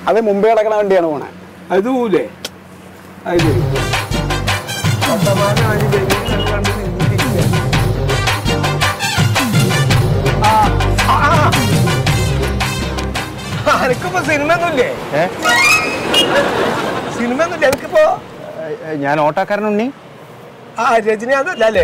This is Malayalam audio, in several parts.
അത് മുമ്പേ കിടക്കണ വണ്ടിയാണ് പോണേ അത് പോലേ അത് ശരി വർത്തമാനം ആദ്യം കഴിഞ്ഞ് അത് കണ്ട് നിന്നിട്ടില്ല. ആ, ആ, ആ. അനക്കിപ്പോ സിനിമ ഒന്നുമില്ലേ ഏ സിനിമ ഒന്നുമില്ല എനിക്കിപ്പോ ഞാൻ ഓട്ടോക്കാരനുണ്ണി ആ രജനി അതല്ല അല്ലേ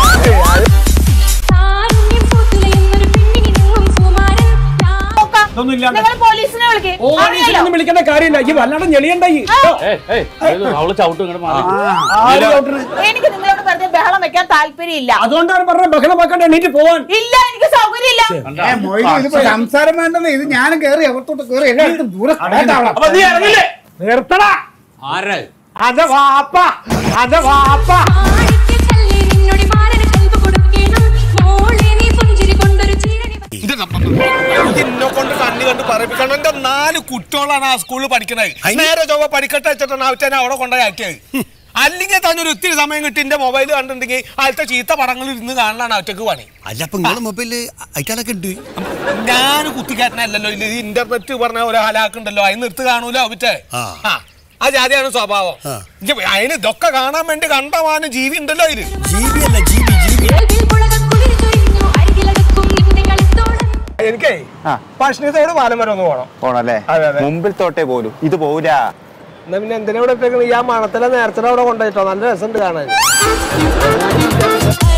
താരുണ്യം പൂത്തുലയുന്നൊരു പെണ്ണിന് നിന്നും സുകുമാരൻ ഞാൻ- നിങ്ങൾ പോലീസിനെ വിളിക്ക് അറിയാലോ വിളിക്കേണ്ട കാര്യമില്ല ഈ വല്ലാണ്ട് ഞെളിയണ്ടായി അവള് ചവിട്ടും ഇങ്ങോട്ട് മാറി എനിക്ക് നിങ്ങളോട് വെറുതെ ബഹളം വെക്കാൻ താല്പര്യമില്ല അതുകൊണ്ടാണ് പറഞ്ഞ ബഹളം വെക്കണ്ട എണീറ്റ് പോവാൻ ഇല്ല എനിക്ക് സൗകര്യമില്ല ഏ, മൊയ്ലി, ഇതിപ്പോ സംസാരം വേണ്ടെന്ന് ഇത് ഞാൻ കേറി അകത്തോട്ട് കേറി എല്ലായിടത്തും ദൂരെ കളയണ്ടാവണം. അപ്പൊ നീ ഇറങ്ങില്ലേ നിർത്തടാ ആരാ അത് വാപ്പ അത് വാപ്പ ആടിക്ക് കല്ലിൽ നിന്നൊടി മാരന് കൽബ് കൊടുക്കണം മോളെ നീ പുഞ്ചിരി കൊണ്ടൊരു ചീരണി എന്നെ കൊണ്ട് കണ്ണി കണ്ട് പറയിപ്പിക്കണം എന്റെ നാല് കുട്ടികളാണ് ആ സ്കൂളിൽ പഠിക്കണത് നേരെ ചൊവ്വ പഠിക്കട്ടെ വെച്ചിട്ടാണ് അവറ്റനെ അവിടെ കൊണ്ടുപോയി അല്ലെങ്കിൽ തന്നെ ഒരു ഒത്തിരി സമയം കിട്ടി എന്റെ മൊബൈൽ കണ്ടിട്ടുണ്ടെങ്കിൽ അതിലത്തെ ചീത്ത പടങ്ങൾ ഇരുന്ന് കാണാനാണ് അവറ്റക്ക് പണി അല്ല അപ്പൊ നിങ്ങളെ മൊബൈലില് അയക്കാനൊക്കെ ഉണ്ട് ഞാൻ കുത്തിക്കയറ്റനല്ലല്ലോ ഇത് ഇന്റർനെറ്റ് പറഞ്ഞ ഒരു ഹലാക്കുണ്ടല്ലോ അതിന് നിർത്ത് കാണൂലോ അവറ്റേ ആ. ആ ആ ജാതിയാണ് സ്വഭാവം ആ. ഇജ്ജ് അതിന് ഇതൊക്കെ കാണാൻ വേണ്ടി കണ്ടവാനും ജീവി ഉണ്ടല്ലോ അതില് ജീവി അല്ല ജീവി ജീവി കൽവിൽ മുളകക്കുളിർ ചൊരിഞ്ഞു അരികിലടുക്കും നിന്റെ കളിത്തോളം എനിക്കേ ആ. ഭക്ഷണത്തോട് പാലം വരെ ഒന്ന് പോകണം പോണല്ലേ അതെ, അതെ. മുമ്പിൽ തോട്ടേ പോലും ഇത് പോരാ എന്നാ പിന്നെ എന്തിനാ ഇവിടെ ഇട്ടേക്കണത്? ഈ ആ മണത്തിലെ നേരത്തെ അവിടെ കൊണ്ടുപോയിട്ടോ നല്ല രസമുണ്ട് കാണാൻ